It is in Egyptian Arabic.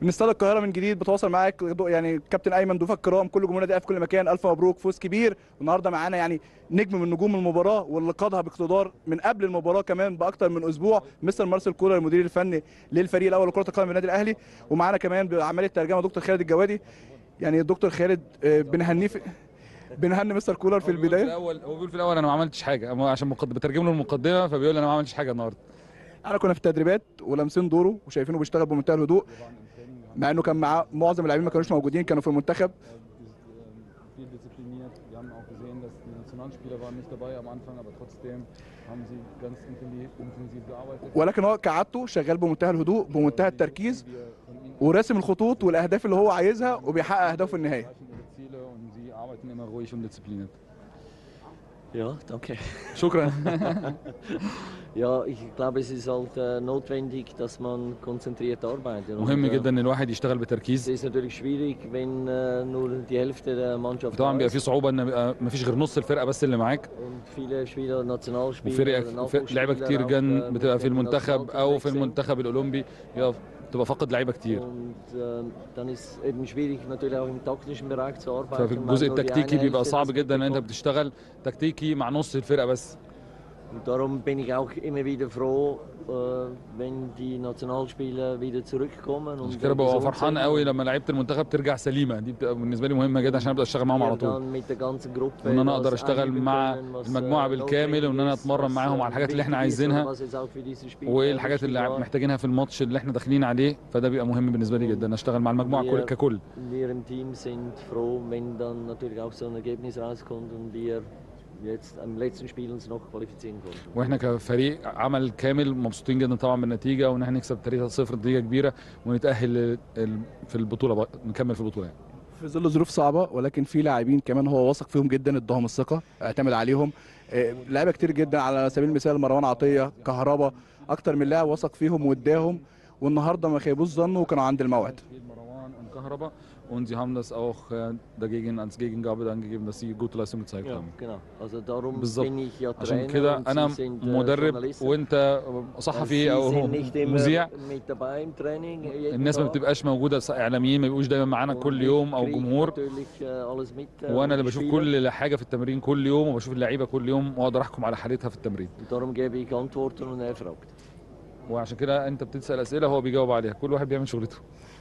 من استاد القاهره من جديد بتواصل معاك يعني كابتن ايمن ضيوف الكرام كل جمهور النادي في كل مكان الف مبروك فوز كبير والنهارده معانا يعني نجم من نجوم المباراه واللي قادها باقتدار من قبل المباراه كمان باكتر من اسبوع مستر مارسيل كولر المدير الفني للفريق الاول لكره القدم بالنادي الاهلي ومعانا كمان بعمليه الترجمه دكتور خالد الجوادي يعني الدكتور خالد آه، بنهنيه في- بنهني مستر كولر في هو بيقول في البدايه الاول هو بيقول في الاول انا ما عملتش حاجه أما عشان مقد... بترجم له المقدمه فبيقول لي انا ما عملتش حاجه النهارده احنا كنا في التدريبات ولامسين دوره وشايفينه بيشتغل بمنتهى الهدوء مع انه كان معاه معظم اللاعبين ما كانوش موجودين كانوا في المنتخب viel diszipliniert. Wir haben auch gesehen, dass die Nationalspieler waren nicht dabei am Anfang, aber trotzdem haben sie ganz intensiv, intensiv gearbeitet. ولكن هو كعادته شغال بمنتهى الهدوء بمنتهى التركيز وراسم الخطوط والاهداف اللي هو عايزها وبيحقق اهدافه في النهايه erreichen ihre Ziele und sie arbeiten immer ruhig und diszipliniert. Ja, danke. شكرا Ja, ich glaube, es ist halt äh, notwendig, dass man konzentriert arbeitet. Und, مهم äh, جدا ان الواحد يشتغل Es بتركيز ist natürlich schwierig, wenn äh, nur die Hälfte der Mannschaft طبعا da بيبقى في ist صعوبه ان بيبقى ما فيش غير نص الفرقه بس اللي معاك und viele Spieler, Nationalspieler, وفرقه Nachwuchsspieler لعيبه كتير auch, جن äh, بتبقى mit في dem المنتخب او في Nationalteam المنتخب الاولمبي يبقى تبقى فقد لعيبه كتير Und äh, dann ist eben schwierig, natürlich auch im taktischen Bereich zu arbeiten. ففي weil الجزء nur die التكتيكي eine بيبقى Hälfte صعب das جدا ان انت mitbekommt. بتشتغل تكتيكي مع نص الفرقه بس Und darum bin ich auch immer wieder froh, äh, wenn die Nationalspieler wieder zurückkommen. عشان Und كده äh, ببقى gesund فرحان sind. قوي لما لعيبه المنتخب ترجع سليمه دي بتبقى بالنسبه لي مهمه جدا عشان ابدا اشتغل معاهم على Wir طول dann mit der ganzen Gruppe وان انا das اقدر اشتغل einüben مع können, was, المجموعه äh, بالكامل وان انا notwendig ist, اتمرن was, معاهم äh, على الحاجات اللي احنا wichtig ist عايزينها oder was jetzt auch für dieses Spiel, وايه äh, الحاجات اللي wichtig war. محتاجينها في الماتش اللي احنا داخلين عليه فده بيبقى مهم بالنسبه لي جدا اشتغل مع المجموعه كل Wir- ككل Wir im Team sind froh, wenn dann natürlich auch so ein Ergebnis rauskommt und wir jetzt am letzten Spiel uns noch qualifizieren konnten. واحنا كفريق عمل كامل مبسوطين جدا طبعا بالنتيجه وان احنا نكسب 3-0 نتيجه كبيره ونتاهل لل- ال- في البطوله بقى نكمل في البطوله يعني. في ظل ظروف صعبه ولكن في لاعبين كمان هو واثق فيهم جدا اداهم الثقه اعتمد عليهم آه، لعيبه كتير جدا على سبيل المثال مروان عطيه كهربا اكتر من لاعب وثق فيهم واداهم والنهارده ما خيبوش ظنه وكانوا عند الموعد Marwan und Kahraba und sie haben das auch äh, dagegen als Gegengabe dann gegeben, dass sie gute Leistung gezeigt Ja, haben. genau. Also darum بالظبط. bin ich ja عشان Trainer كده und انا Sie sind äh, مدرب Journalisten. وانت Also صحفي Sie او sind nicht immer مذيع mit dabei im Training jeden الناس ما Tag. بتبقاش موجوده اعلاميين ما بيبقوش دايما معانا Und كل ich يوم او krieg جمهور natürlich, äh, alles mit, äh, وانا und اللي die بشوف Spieler. كل حاجه في التمرين كل يوم وبشوف اللعيبه كل يوم واقدر احكم على حالتها في التمرين Und darum gebe ich Antworten und er fragt. وعشان كده انت بتسال اسئله هو بيجاوب عليها كل واحد بيعمل شغلته